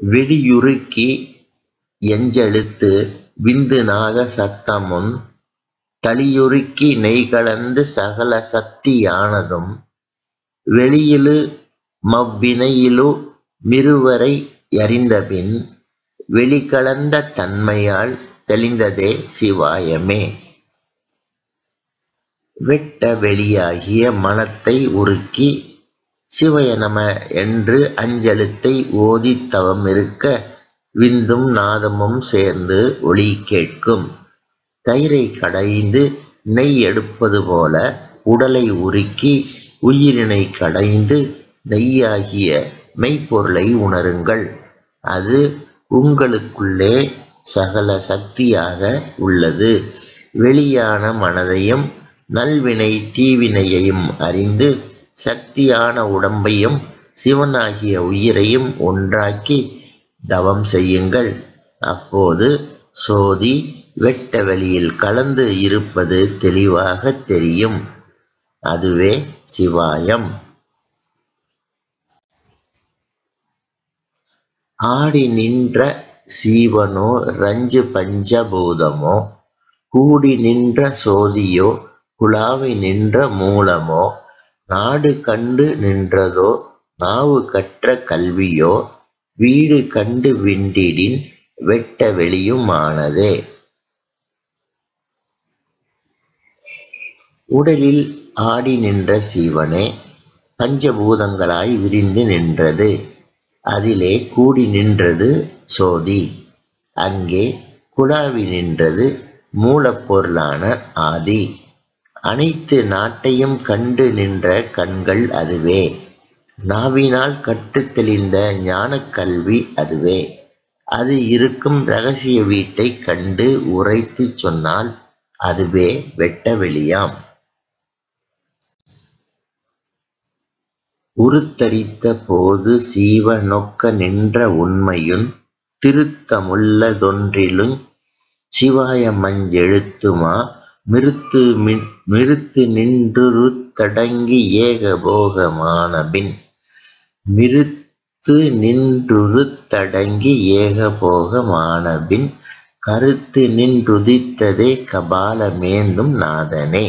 வெளியுருக்கி எஞ்செழுத்து விந்து நாத சத்தமும் தளியுருக்கி நெய்கலந்து சகல சக்தியானதும் வெளியிலு மவ்வினையிலு மிருவரை யறிந்தபின் வெளிகலந்த தன்மையால் தெளிந்ததே சிவாயமே வெட்ட வெளியாகிய மனத்தை உருக்கி சிவய நம என்று அஞ்செழுத்தை ஓதித் தவமிருக்க விந்தும் நாதமும் சேர்ந்து ஒலி கேட்கும் தயிரை கடைந்து நெய் எடுப்பது போல உடலை உருக்கி உயிரினை கடைந்து நெய்யாகிய மெய்ப்பொருளை உணருங்கள் அது உங்களுக்குள்ளே சகல சக்தியாக உள்ளது வெளியான மனதையும் நல்வினை தீவினையையும் அறிந்து சக்தியான உடம்பையும் சிவனாகிய உயிரையும் ஒன்றாக்கி தவம் செய்யுங்கள் அப்போது சோதி வெட்ட வெளியில் கலந்து இருப்பது தெளிவாக தெரியும் அதுவே சிவாயம் ஆடி நின்ற சீவனோ ரஞ்சு பஞ்சபூதமோ கூடி நின்ற சோதியோ குழாவி நின்ற மூலமோ நாடு கண்டு நின்றதோ நாவு கற்ற கல்வியோ வீடு கண்டு விண்டிடின் வெட்ட வெளியுமானதே உடலில் ஆடி நின்ற சீவனே பஞ்சபூதங்களாய் விரிந்து நின்றது அதிலே கூடி நின்றது சோதி அங்கே குழாவி நின்றது மூலப்பொருளான ஆதி அனைத்து நாட்டையும் கண்டு நின்ற கண்கள் அதுவே நாவினால் கற்றுத் தெளிந்த ஞானக் கல்வி அதுவே அது இருக்கும் ரகசிய வீட்டைக் கண்டு உரைத்துச் சொன்னால் அதுவே வெட்ட வெளியாம் உருத்தரித்த போது சீவ நொக்க நின்ற உண்மையுன் திருத்தமுள்ளதொன்றிலுஞ் சிவாய மஞ்செழுத்துமா மிருத்து மின் மிருத்து நின்றுருத்தடங்கி ஏக போகமானபின் மிருத்து நின்றுருத்தடங்கி ஏக போகமானபின் கருத்து நின்றுதித்ததே கபாலமேந்தும் நாதனே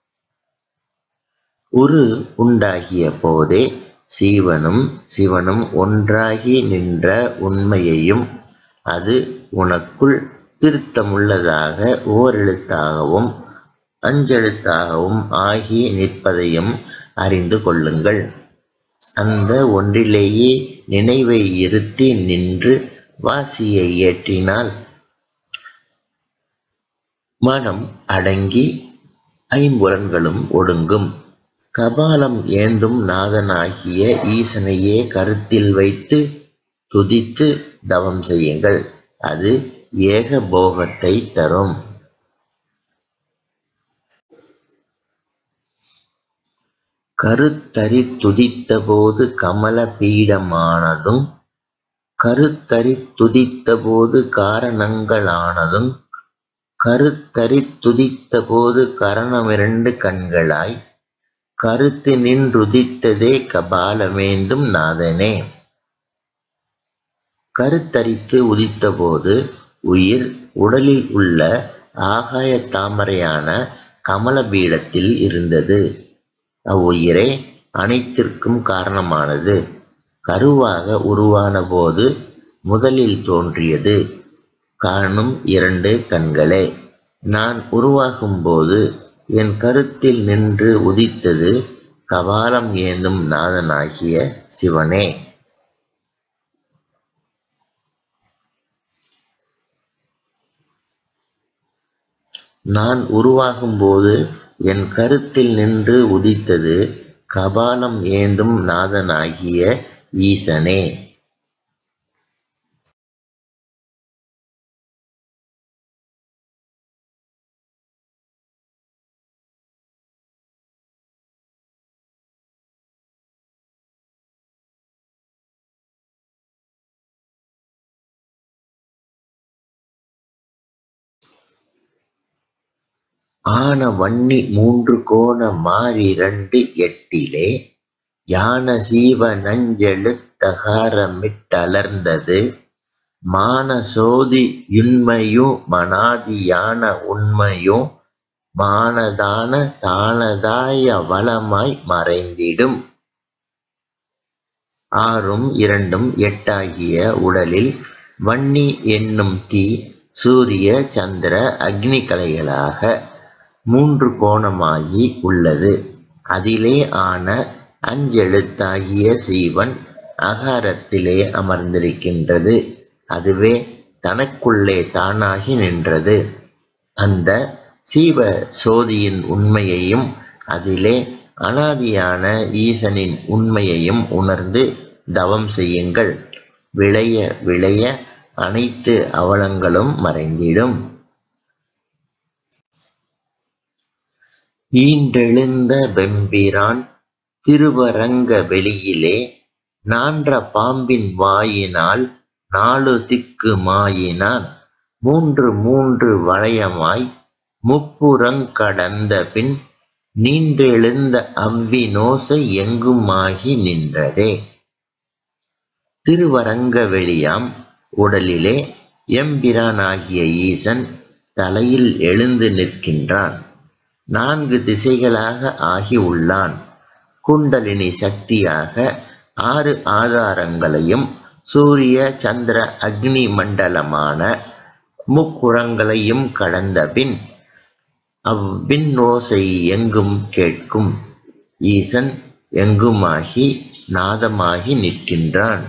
உரு உண்டாகிய போதே சீவனும் சிவனும் ஒன்றாகி நின்ற உண்மையையும் அது உனக்குள் திருத்தமுள்ளதாக ஓரெழுத்தாகவும் அஞ்செழுத்தாகவும் ஆகி நிற்பதையும் அறிந்து கொள்ளுங்கள் அந்த ஒன்றிலேயே நினைவை இருத்தி நின்று வாசியை ஏற்றினால் மனம் அடங்கி ஐம்புலன்களும் ஒடுங்கும் கபாலம் ஏந்தும் நாதனாகிய ஈசனையே கருத்தில் வைத்து துதித்து தவம் செய்யுங்கள் அது ஏக போகத்தை தரும் கருத்தறி துதித்தபோது கமல பீடமானதும் கருத்தறி துதித்தபோது காரணங்களானதும் கருத்தறி துதித்தபோது கரணமிரண்டு கண்களாய் கருத்து நின்றுதித்ததே கபாலமேந்தும் நாதனே கருத்தரித்து உதித்தபோது உயிர் உடலில் உள்ள ஆகாய தாமரையான கமலபீடத்தில் இருந்தது அவ்வுயிரே அனைத்திற்கும் காரணமானது கருவாக உருவான போது முதலில் தோன்றியது காணும் இரண்டு கண்களே நான் உருவாகும்போது என் கருத்தில் நின்று உதித்தது கபாலம் ஏந்தும் நாதனாகிய சிவனே நான் உருவாகும்போது என் கருத்தில் நின்று உதித்தது கபாலம் ஏந்தும் நாதனாகிய ஈசனே ஆன வன்னி மூன்று கோண மாறிரண்டு எட்டிலே யான சீவ நஞ்செழுத்தகாரமிட்டலர்ந்தது மானசோதி யுண்மையு மனாதியான உண்மையு மானதான தானதாய வளமாய் மறைந்திடும் ஆறும் இரண்டும் எட்டாகிய உடலில் வன்னி என்னும் தீ சூரிய சந்திர அக்னிகலைகளாக மூன்று கோணமாகி உள்ளது அதிலே ஆன அஞ்செழுத்தாகிய சீவன் அகாரத்திலே அமர்ந்திருக்கின்றது அதுவே தனக்குள்ளே தானாகி நின்றது அந்த சீவ சோதியின் உண்மையையும் அதிலே அனாதியான ஈசனின் உண்மையையும் உணர்ந்து தவம் செய்யுங்கள் விளைய விளைய அனைத்து அவலங்களும் மறைந்திடும் ஈன்றெழுந்த வெம்பிரான் திருவரங்க வெளியிலே நான்ற பாம்பின் வாயினால் நாலு திக்கு மாயினான் மூன்று மூன்று வளையமாய் முப்புறங்கடந்த பின் நீண்டெழுந்த அவ்வினோசை எங்குமாகி நின்றதே திருவரங்க வெளியாம் உடலிலே எம்பிரானாகிய ஈசன் தலையில் எழுந்து நிற்கின்றான் நான்கு திசைகளாக ஆகி உள்ளான் குண்டலினி சக்தியாக ஆறு ஆதாரங்களையும் சூரிய சந்திர அக்னி மண்டலமான முப்புறங்களையும் கடந்த பின் அவ்விண்ணோசை எங்கும் கேட்கும் ஈசன் எங்குமாகி நாதமாகி நிற்கின்றான்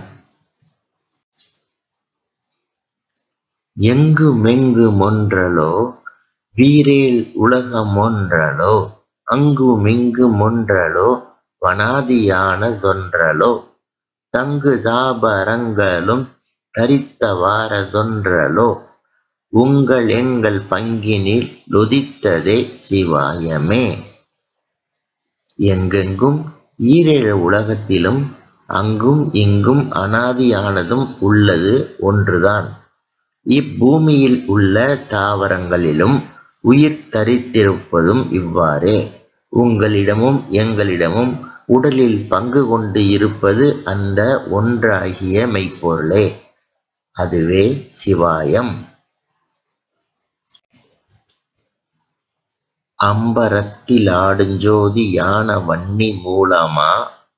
எங்குமெங்குமொன்றலோ வீரேல் உலகமொன்றலோ அங்குமிங்குமொன்றலோ வனாதியானதொன்றலோ தங்கு தாபரங்களும் தரித்தவாறதொன்றலோ உங்கள் எங்கள் பங்கினில் உதித்ததே சிவாயமே எங்கெங்கும் ஈரேழு உலகத்திலும் அங்கும் இங்கும் அனாதியானதும் உள்ளது ஒன்றுதான் இப்பூமியில் உள்ள தாவரங்களிலும் உயிர் தரித்திருப்பதும் இவ்வாறே உங்களிடமும் எங்களிடமும் உடலில் பங்கு கொண்டு இருப்பது அந்த ஒன்றாகிய மெய்ப்பொருளே அதுவே சிவாயம் அம்பரத்திலாடுஞ்சோதி யான வன்னி மூலமா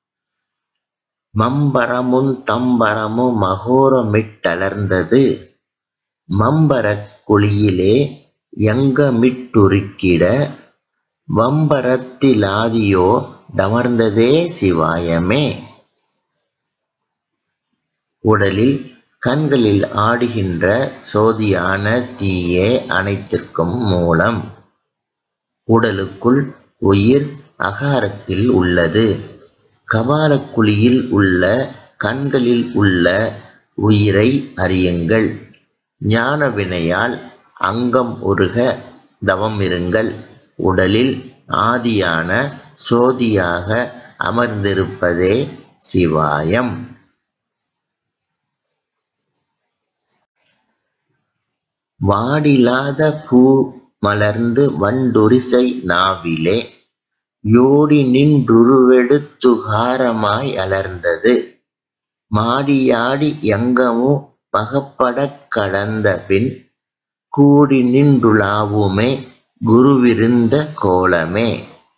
மம்பரமும் தம்பரமு மகோரமிட்டலர்ந்தது மம்பரக் குழியிலே யங்கமிட்டுருக்கிட வம்பரத்திலாதியோ டமர்ந்ததே சிவாயமே உடலில் கண்களில் ஆடுகின்ற சோதியான தீயே அனைத்திற்கும் மூலம் உடலுக்குள் உயிர் அகாரத்தில் உள்ளது கபாலக்குழியில் உள்ள கண்களில் உள்ள உயிரை அறியுங்கள் ஞான வினையால் அங்கம் உருக தவம் இருங்கள் உடலில் ஆதியான சோதியாக அமர்ந்திருப்பதே சிவாயம் வாடிலாத பூ மலர்ந்து வண்டுரிசை நாவிலே யோடி நின்றுருவெடுத்துகாரமாய் அலர்ந்தது மாடியாடி யங்கமு பகப்படக் கடந்த பின் கூடி நின்றுலாவுமே குருவிருந்த கோலமே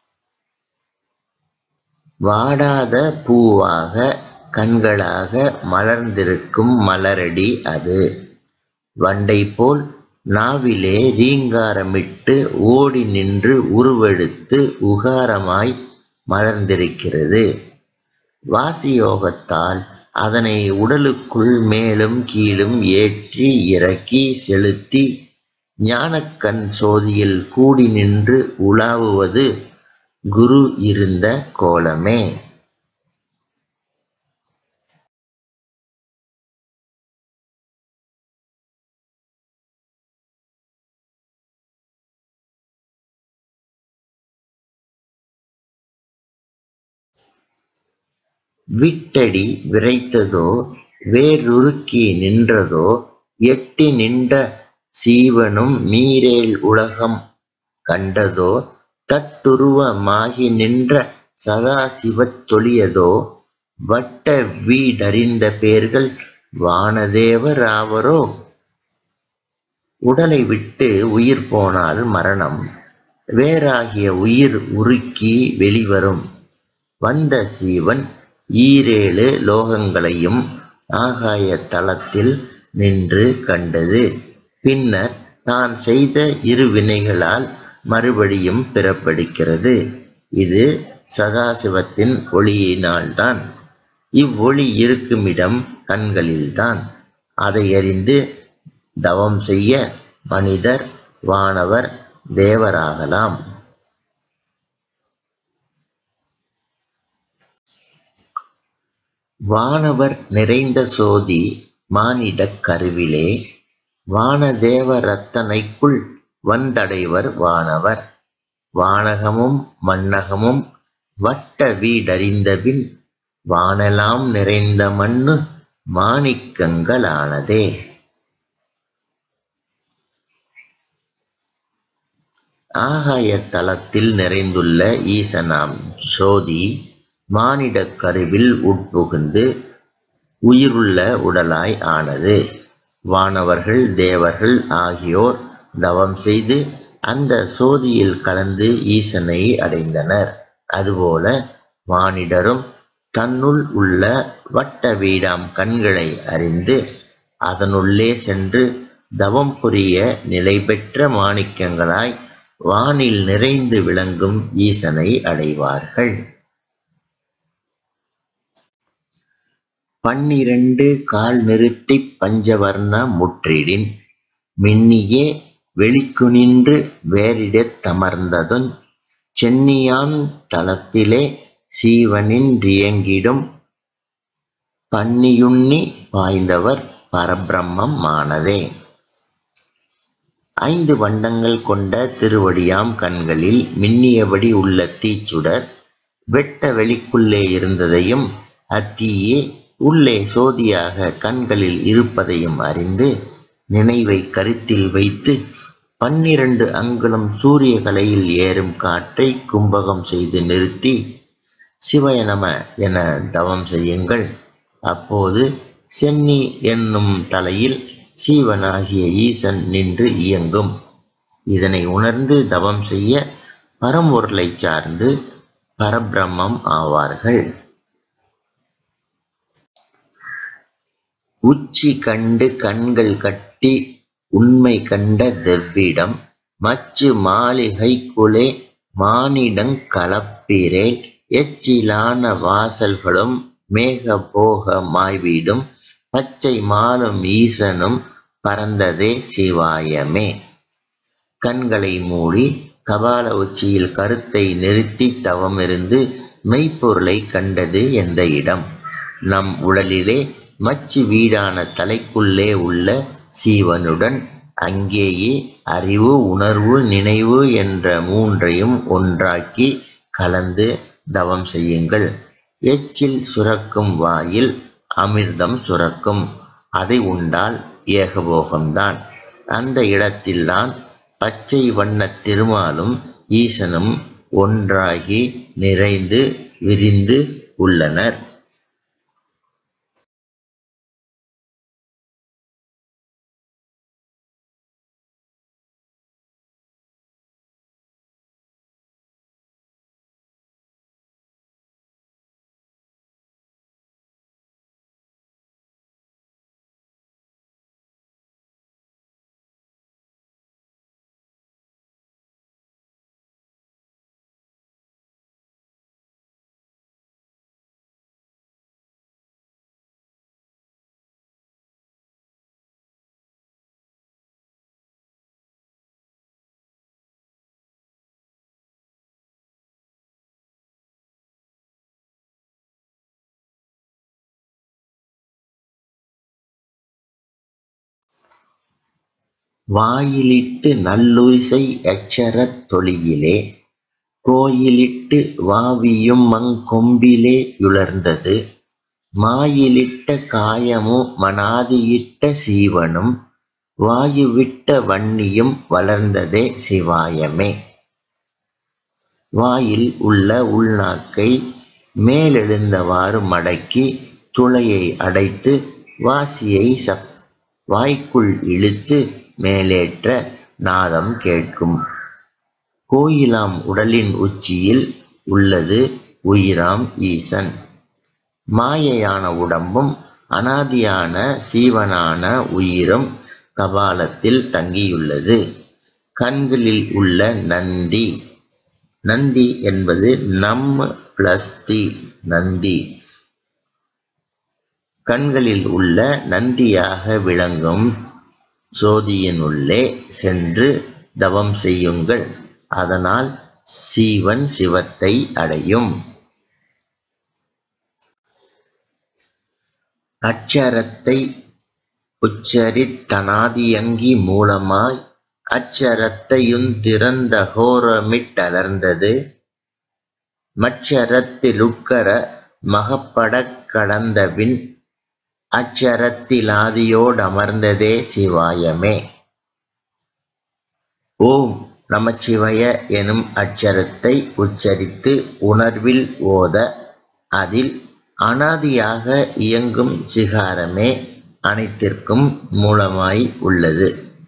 வாடாத பூவாக கண்களாக மலர்ந்திருக்கும் மலரடி அது வண்டை போல் நாவிலே ரீங்காரமிட்டு ஓடி நின்று உருவெடுத்து உகாரமாய் மலர்ந்திருக்கிறது வாசியோகத்தால் அதனை உடலுக்குள் மேலும் கீழும் ஏற்றி இறக்கி செலுத்தி ஞானக்கண் சோதியில் கூடி நின்று உலாவுவது குரு இருந்த கோலமே விட்டடி விரைத்ததோ வேருருக்கி நின்றதோ எட்டி நின்ற சீவனும் மீரேல் உலகம் கண்டதோ தட்டுருவமாகி நின்ற சதாசிவத் தொழியதோ வட்ட வீடறிந்த பேர்கள் வானதேவர் ஆவரோ உடலை விட்டு உயிர் போனால் மரணம் வேறாகிய உயிர் உருக்கி வெளிவரும் வந்த சீவன் ஈரேழு லோகங்களையும் ஆகாய தளத்தில் நின்று கண்டது பின்னர் தான் செய்த இரு வினைகளால் மறுபடியும் பிறப்பெடுக்கிறது இது சதாசிவத்தின் ஒளியினால்தான் இவ்வொளி இருக்குமிடம் கண்களில்தான் அதை அறிந்து தவம் செய்ய மனிதர் வானவர் தேவராகலாம் வானவர் நிறைந்த சோதி மானிடக் கருவிலே வானதேவ ரத்தனைக்குள் வந்தடைவர் வானவர் வானகமும் மண்ணகமும் வட்ட வீடறிந்தபின் வானெலாம் நிறைந்த மண்ணு மாணிக்கங்களானதே ஆகாய தலத்தில் நிறைந்துள்ள ஈசனாம் சோதி மானிடக் கருவில் உட்புகுந்து உயிருள்ள உடலாய் ஆனது வானவர்கள் தேவர்கள் ஆகியோர் தவம் செய்து அந்த சோதியில் கலந்து ஈசனை அடைந்தனர் அதுபோல மானிடரும் தன்னுள் உள்ள வட்ட வீடாம் கண்களை அறிந்து அதனுள்ளே சென்று தவம் புரிய நிலை பெற்ற மாணிக்கங்களாய் வானில் நிறைந்து விளங்கும் ஈசனை அடைவார்கள் பன்னிரண்டு கால் நிறுத்திப் பஞ்சவர்ண முற்றிடின் மின்னியே வெளிக்குனின்று வேறிடத் தமர்ந்ததும் சென்னியான் தலத்திலே சீவனின்றியங்கிடும் பன்னியுண்ணி பாய்ந்தவர் பரபிரம்மம் ஆனதே ஐந்து வண்டங்கள் கொண்ட திருவடியாம் கண்களில் மின்னியபடி உள்ள தீச்சுடர் வெட்ட வெளிக்குள்ளே இருந்ததையும் அத்தீயே உள்ளே சோதியாக கண்களில் இருப்பதையும் அறிந்து நினைவை கருத்தில் வைத்து பன்னிரண்டு அங்குலம் சூரிய கலையில் ஏறும் காற்றை கும்பகம் செய்து நிறுத்தி சிவய நம என தவம் செய்யுங்கள் அப்போது சென்னி என்னும் தலையில் சீவனாகிய ஈசன் நின்று இயங்கும் இதனை உணர்ந்து தவம் செய்ய பரம்பொருளை சார்ந்து பரபிரம்மம் ஆவார்கள் உச்சி கண்டு கண்கள் கட்டி உண்மை கண்ட தெவ்விடம் மச்சு மாளிகைக்குளே மானிடங் கலப்பிரேல் எச்சிலான வாசல்களும் மேக போக மாய்விடும் பச்சை மாலும் ஈசனும் பறந்ததே சிவாயமே கண்களை மூடி கபால உச்சியில் கருத்தை நிறுத்தி தவமிருந்து மெய்ப்பொருளை கண்டது என்ற இடம் நம் உடலிலே மச்சு வீடான தலைக்குள்ளே உள்ள சீவனுடன் அங்கேயே அறிவு உணர்வு நினைவு என்ற மூன்றையும் ஒன்றாக்கி கலந்து தவம் செய்யுங்கள் எச்சில் சுரக்கும் வாயில் அமிர்தம் சுரக்கும் அதை உண்டால் ஏகபோகம்தான் அந்த இடத்தில்தான் பச்சை வண்ணத் திருமாலும் ஈசனும் ஒன்றாகி நிறைந்து விரிந்து உள்ளனர் வாயிலிட்டு நல்லுரிசை அக்ஷரத் தொழியிலே கோயிலிட்டு வாவியும் மங்கொம்பிலே யுலர்ந்தது மாயிலிட்ட காயமு மனாதியிட்ட சீவனும் வாயுவிட்ட வன்னியும் வளர்ந்ததே சிவாயமே வாயில் உள்ள உள்நாக்கை மேலெழுந்தவாறு மடக்கி துளையை அடைத்து வாசியை சப் வாய்க்குள் இழுத்து மேலேற்ற நாதம் கேட்கும் கோயிலாம் உடலின் உச்சியில் உள்ளது உயிராம் ஈசன் மாயையான உடம்பும் அனாதியான சீவனான உயிரும் கபாலத்தில் தங்கியுள்ளது கண்களில் உள்ள நந்தி நந்தி என்பது நம் பிளஸ் தி நந்தி கண்களில் உள்ள நந்தியாக விளங்கும் சோதியினுள்ளே சென்று தவம் செய்யுங்கள் அதனால் சீவன் சிவத்தை அடையும் அச்சரத்தை உச்சரித்தனாதியங்கி மூலமாய் அச்சரத்தையுந்திறந்த கோரமிட்டலர்ந்தது மச்சரத்திலுட்கர மகப்படக் கடந்தபின் அச்சரத்திலாதியோடமர்ந்ததே சிவாயமே ஓம் நமச்சிவய எனும் அச்சரத்தை உச்சரித்து உணர்வில் ஓத அதில் அனாதியாக இயங்கும் சிகாரமே அனைத்திற்கும் மூலமாய் உள்ளது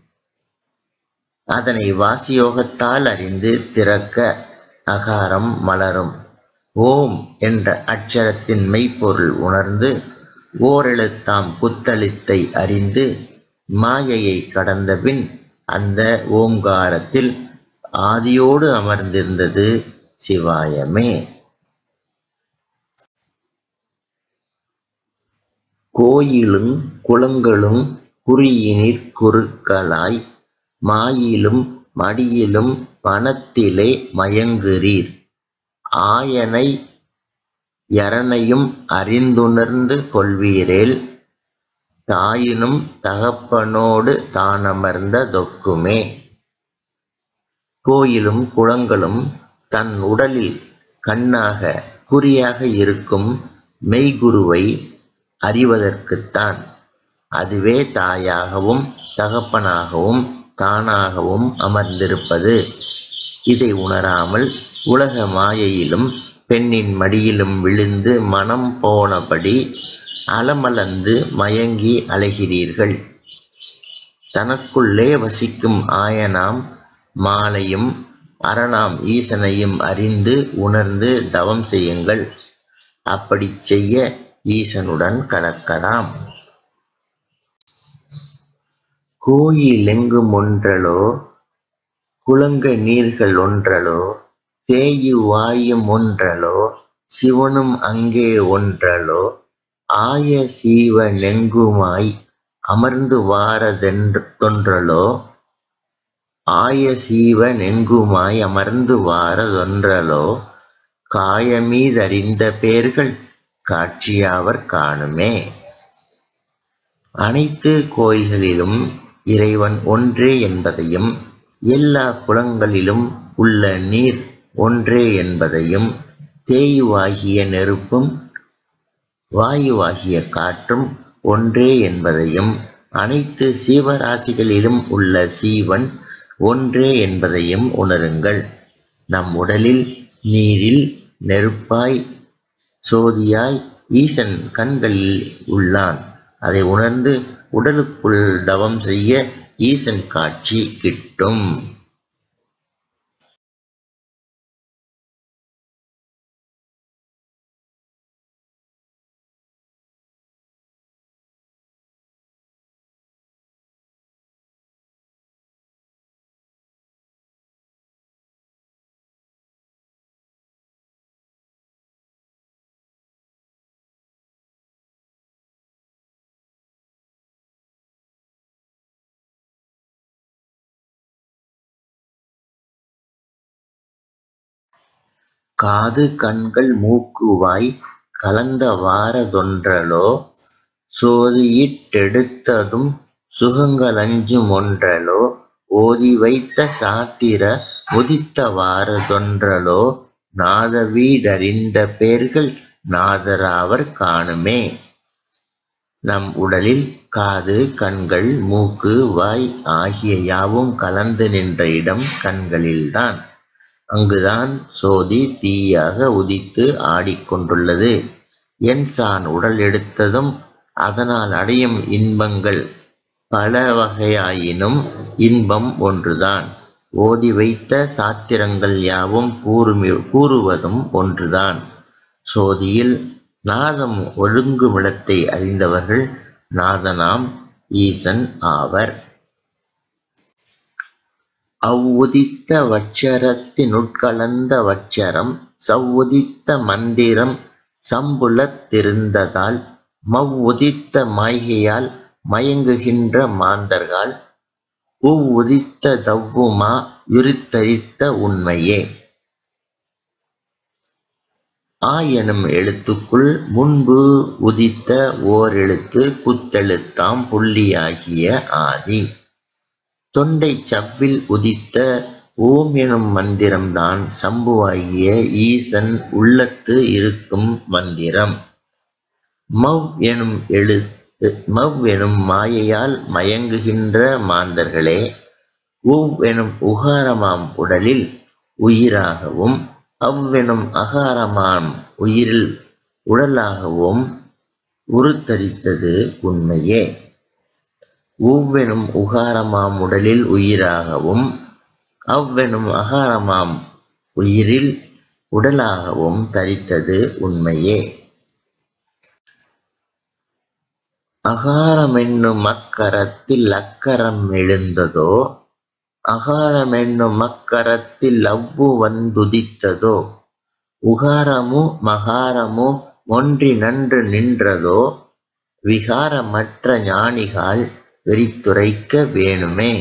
அதனை வாசியோகத்தால் அறிந்து திறக்க அகாரம் மலரும் ஓம் என்ற அட்சரத்தின் மெய்ப்பொருள் உணர்ந்து ஓரெழுத்தாம் குத்தளித்தை அறிந்து மாயையை கடந்தபின் அந்த ஓம்காரத்தில் ஆதியோடு அமர்ந்திருந்தது சிவாயமே கோயிலும் குளங்களும் குறியினிற் குறுக்களாய் மாயிலும் மடியிலும் வனத்திலே மயங்குறீர் ஆயனை யரனையும் அறிந்துணர்ந்து கொள்வீரேல் தாயினும் தகப்பனோடு தானமர்ந்த தொக்குமே கோயிலும் குளங்களும் தன் உடலில் கண்ணாக குறியாக இருக்கும் மெய்குருவை அறிவதற்குத்தான் அதுவே தாயாகவும் தகப்பனாகவும் தானாகவும் அமர்ந்திருப்பது இதை உணராமல் உலக மாயையிலும் பெண்ணின் மடியிலும் விழுந்து மனம் போனபடி அலமலந்து மயங்கி அலைகிறீர்கள் தனக்குள்ளே வசிக்கும் ஆயனாம் மாலையும் அரணாம் ஈசனையும் அறிந்து உணர்ந்து தவம் செய்யுங்கள் அப்படி செய்ய ஈசனுடன் கலக்கலாம் கோயிலெங்கும் ஒன்றலோ குளங்க நீர்கள் ஒன்றலோ தேயு வாயும் ஒன்றலோ சிவனும் அங்கே ஒன்றலோ ஆய சீவ நெங்குமாய் அமர்ந்து வாரதென்று தொன்றலோ ஆய சீவ நெங்குமாய் அமர்ந்து வாரதொன்றலோ காயமீதறிந்த பேர்கள் காட்சியாவர் காணுமே அனைத்து கோயில்களிலும் இறைவன் ஒன்றே என்பதையும் எல்லா குளங்களிலும் உள்ள நீர் ஒன்றே என்பதையும் தேயுவாகிய நெருப்பும் வாயுவாகிய காற்றும் ஒன்றே என்பதையும் அனைத்து சீவராசிகளிலும் உள்ள சீவன் ஒன்றே என்பதையும் உணருங்கள் நம் உடலில் நீரில் நெருப்பாய் சோதியாய் ஈசன் கண்களில் உள்ளான் அதை உணர்ந்து உடலுக்குள் தவம் செய்ய ஈசன் காட்சி கிட்டும் காது கண்கள் மூக்கு வாய் கலந்தவாறதொன்றலோ சோதியிட்டெடுத்ததும் சுகங்களஞ்சுமொன்றலோ ஓதி வைத்த சாத்திர முதித்தவாறதொன்றலோ நாதவீடறிந்த பேர்கள் நாதராவர் காணுமே நம் உடலில் காது கண்கள் மூக்கு வாய் ஆகிய யாவும் கலந்து நின்ற இடம் கண்களில்தான் அங்குதான் சோதி தீயாக உதித்து ஆடிக்கொண்டுள்ளது என் சான் உடல் எடுத்ததும் அதனால் அடையும் இன்பங்கள் பல வகையாயினும் இன்பம் ஒன்றுதான் ஓதி வைத்த சாத்திரங்கள் யாவும் கூறுமி கூறுவதும் ஒன்றுதான் சோதியில் நாதம் ஒழுங்குமிடத்தை அறிந்தவர்கள் நாதனாம் ஈசன் ஆவர் அவ்வுதித்த வட்சரத்தினுட்கலந்த வட்சரம் சவ்வுதித்த மந்திரம் சம்புலத்திருந்ததால் மவ்வுதித்த மாய்கையால் மயங்குகின்ற மாந்தர்கள் உவ்வுதித்த தவ்வுமா யுரித்தரித்த உண்மையே ஆ எனும் எழுத்துக்குள் முன்பு உதித்த ஓரெழுத்து குத்தெழுத்தாம் புள்ளியாகிய ஆதி தொண்டை சவ்வில் உதித்த ஓம் எனும் மந்திரம்தான் சம்புவாகிய ஈசன் உள்ளத்து இருக்கும் மந்திரம் மவ் எனும் எழு மவ் எனும் மாயையால் மயங்குகின்ற மாந்தர்களே உவ் எனும் உகாரமாம் உடலில் உயிராகவும் அவ்வெனும் அகாரமாம் உயிரில் உடலாகவும் உருத்தரித்தது உண்மையே உவ்வெனும் உகாரமாம் உடலில் உயிராகவும் அவ்வெனும் அகாரமாம் உயிரில் உடலாகவும் தரித்தது உண்மையே அகாரமென்னும் அக்கரத்தில் அக்கரம் எழுந்ததோ அகாரமென்னும் அக்கரத்தில் அவ்வு வந்துதித்ததோ உகாரமு மகாரமு ஒன்றி நன்று நின்றதோ விகாரமற்ற ஞானிகள் விரித்துரைக்க வேணுமே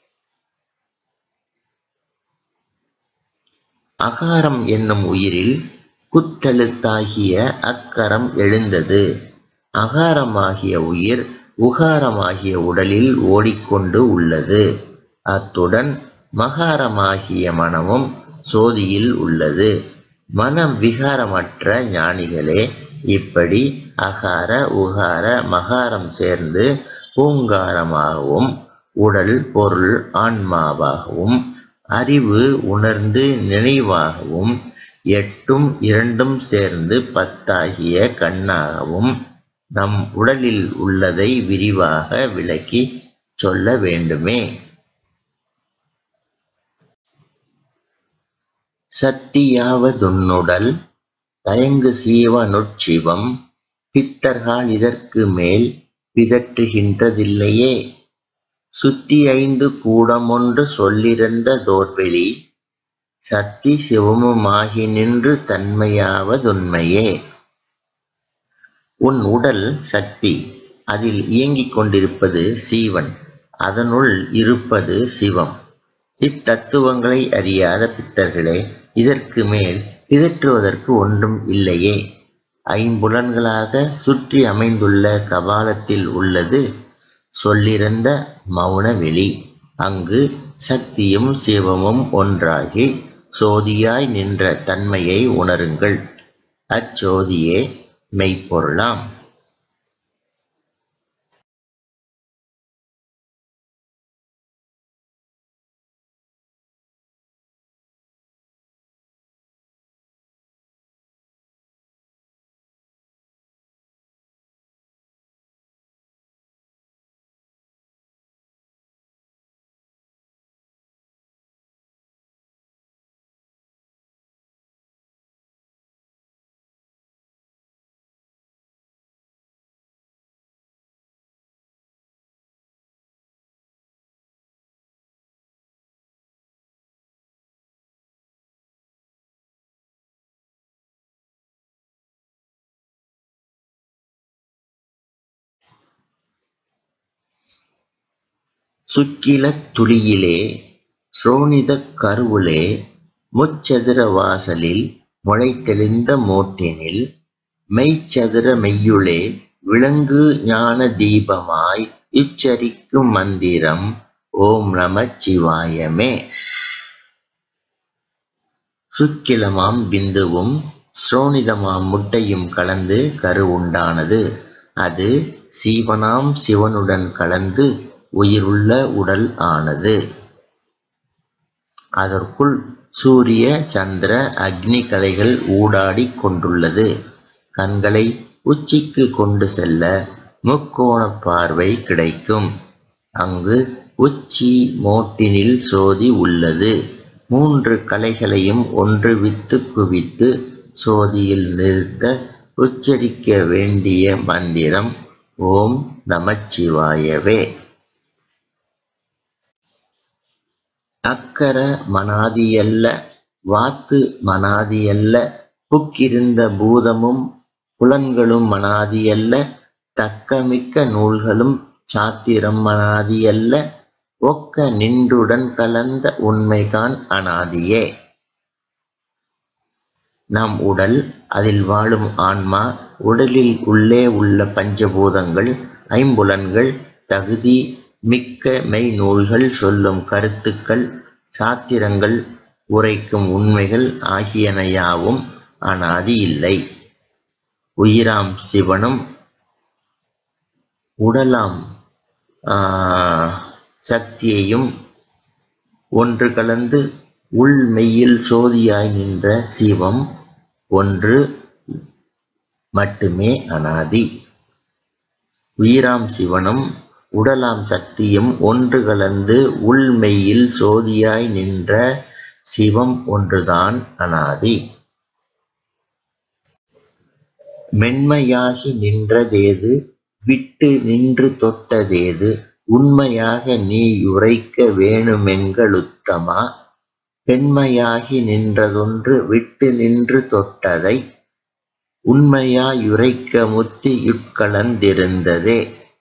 அகாரம் என்னும் உயிரில் குத்தெழுத்தாகிய அக்கரம் எழுந்தது அகாரமாகிய உயிர் உகாரமாகிய உடலில் ஓடிக்கொண்டு உள்ளது அத்துடன் மகாரமாகிய மனமும் சோதியில் உள்ளது மனம் விகாரமற்ற ஞானிகளே இப்படி அகார உகார மகாரம் சேர்ந்து பூங்காரமாகவும் உடல் பொருள் ஆன்மாவாகவும் அறிவு உணர்ந்து நினைவாகவும் எட்டும் இரண்டும் சேர்ந்து பத்தாகிய கண்ணாகவும் நம் உடலில் உள்ளதை விரிவாக விளக்கி சொல்ல வேண்டுமே சத்தியாவதுன்னுடல் தயங்கு சீவனுட்சிவம் பித்தர்கள் இதற்கு மேல் பிதற்றுகின்றதில்லையே சுத்தி ஐந்து கூடமொன்று சொல்லிருந்த தோர்வெளி சத்தி சிவமுமாகி நின்று தன்மையாவதுண்மையே உன் உடல் சக்தி அதில் இயங்கிக் கொண்டிருப்பது சீவன் அதனுள் இருப்பது சிவம் இத்தத்துவங்களை அறியாத பித்தர்களே இதற்கு மேல் பிதற்றுவதற்கு ஒன்றும் இல்லையே ஐம்புலன்களாக சுற்றி அமைந்துள்ள கபாலத்தில் உள்ளது சொல்லிருந்த மௌன வெளி அங்கு சக்தியும் சிவமும் ஒன்றாகி சோதியாய் நின்ற தன்மையை உணருங்கள் அச்சோதியே மெய்ப்பொருளாம் சுக்கிலத் துளியிலே ஸ்ரோணிதக் கருவுளே முச்சதுர வாசலில் முளைத்தெழுந்த மோட்டினில் மெய்ச்சதுர மெய்யுளே விளங்கு ஞான தீபமாய் உச்சரிக்கும் மந்திரம் ஓம் நமச் சிவாயமே சுக்கிலமாம் பிந்துவும் ஸ்ரோணிதமாம் முட்டையும் கலந்து கரு உண்டானது அது சீவனாம் சிவனுடன் கலந்து உயிருள்ள உடல் ஆனது அதற்குள் சூரிய சந்திர அக்னி கலைகள் ஊடாடிக் கொண்டுள்ளது கண்களை உச்சிக்கு கொண்டு செல்ல முக்கோண பார்வை கிடைக்கும் அங்கு உச்சி மோட்டினில் சோதி உள்ளது மூன்று கலைகளையும் ஒன்றுவித்து குவித்து சோதியில் நிறுத்த உச்சரிக்க வேண்டிய மந்திரம் ஓம் நமச்சிவாயவே அக்கர மனாதியல்ல வாத்து மனாதியல்ல புக்கிருந்த பூதமும் புலன்களும் மனாதியல்ல தக்கமிக்க நூல்களும் சாத்திரம் மனாதியல்ல ஒக்க நின்றுடன் கலந்த உண்மைகான் அனாதியே நம் உடல் அதில் வாழும் ஆன்மா உடலில் உள்ளே உள்ள பஞ்சபூதங்கள் ஐம்புலன்கள் தகுதி மிக்க மெய் நூல்கள் சொல்லும் கருத்துக்கள் சாத்திரங்கள் உரைக்கும் உண்மைகள் ஆகியன யாவும் அனாதி இல்லை உயிராம் சிவனும் உடலாம் சக்தியையும் ஒன்று கலந்து உள் மெய்யில் சோதியாய் நின்ற சிவம் ஒன்று மட்டுமே அனாதி உயிராம் சிவனும் உடலாம் சக்தியும் ஒன்று கலந்து உள் மெய்யில் சோதியாய் நின்ற சிவம் ஒன்றுதான் அனாதி மென்மையாகி நின்றதேது விட்டு நின்று தொட்டதேது உண்மையாக நீ உரைக்க வேணுமெங்களுத்தமா பெண்மையாகி நின்றதொன்று விட்டு நின்று தொட்டதை உண்மையாயுரைக்க முத்தியுட்கலந்திருந்ததே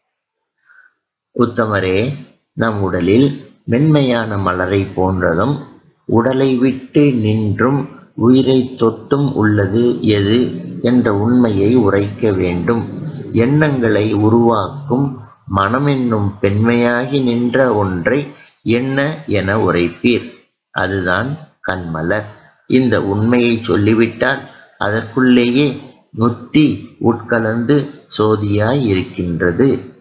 உத்தமரே நம் உடலில் மென்மையான மலரை போன்றதும் உடலை விட்டு நின்றும் உயிரை தொட்டும் உள்ளது எது என்ற உண்மையை உரைக்க வேண்டும் எண்ணங்களை உருவாக்கும் மனமென்னும் பெண்மையாகி நின்ற ஒன்றை என்ன என உரைப்பீர் அதுதான் கண்மலர் இந்த உண்மையை சொல்லிவிட்டால் அதற்குள்ளேயே முத்தி உட்கலந்து சோதியாய் இருக்கின்றது